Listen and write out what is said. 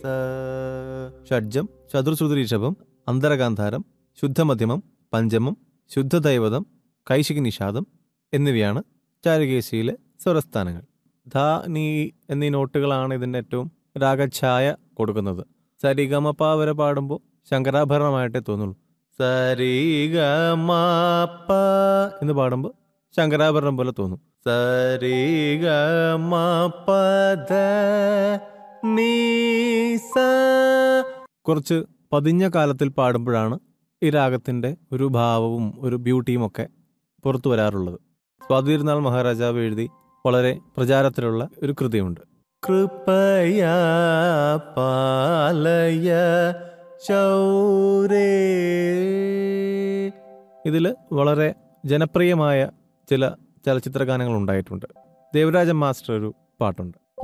ഷഡ്ജം ചതുർശ്രുതി ഋഷഭം അന്തരഗാന്ധാരം ശുദ്ധമധ്യമം പഞ്ചമം ശുദ്ധദൈവതം കൈശിക നിഷാദം എന്നിവയാണ് ചാരുകേശിയിലെ സ്വരസ്ഥാനങ്ങൾ ധ നീ എന്നീ നോട്ടുകളാണ് ഇതിൻ്റെ ഏറ്റവും രാഗഛായ കൊടുക്കുന്നത് സരിഗമപ വരെ പാടുമ്പോൾ ശങ്കരാഭരണമായിട്ടേ തോന്നുള്ളൂ സരിഗമപ എന്ന് പാടുമ്പോൾ ശങ്കരാഭരണം പോലെ തോന്നും സരിഗമപദ നീ സ കുറച്ച് പതിഞ്ഞ കാലത്തിൽ പാടുമ്പോഴാണ് ഈ രാഗത്തിൻ്റെ ഒരു ഭാവവും ഒരു ബ്യൂട്ടിയും ഒക്കെ പുറത്തു വരാറുള്ളത് സ്വാതിരുന്നാൾ മഹാരാജാവ് എഴുതി വളരെ പ്രചാരത്തിലുള്ള ഒരു കൃതിയുണ്ട് കൃപയാ പാലയ ശൗരേ ഇതിൽ വളരെ ജനപ്രിയമായ ചില ചലച്ചിത്ര ഗാനങ്ങൾ ഉണ്ടായിട്ടുണ്ട് ദേവരാജൻ മാസ്റ്റർ ഒരു പാട്ടുണ്ട്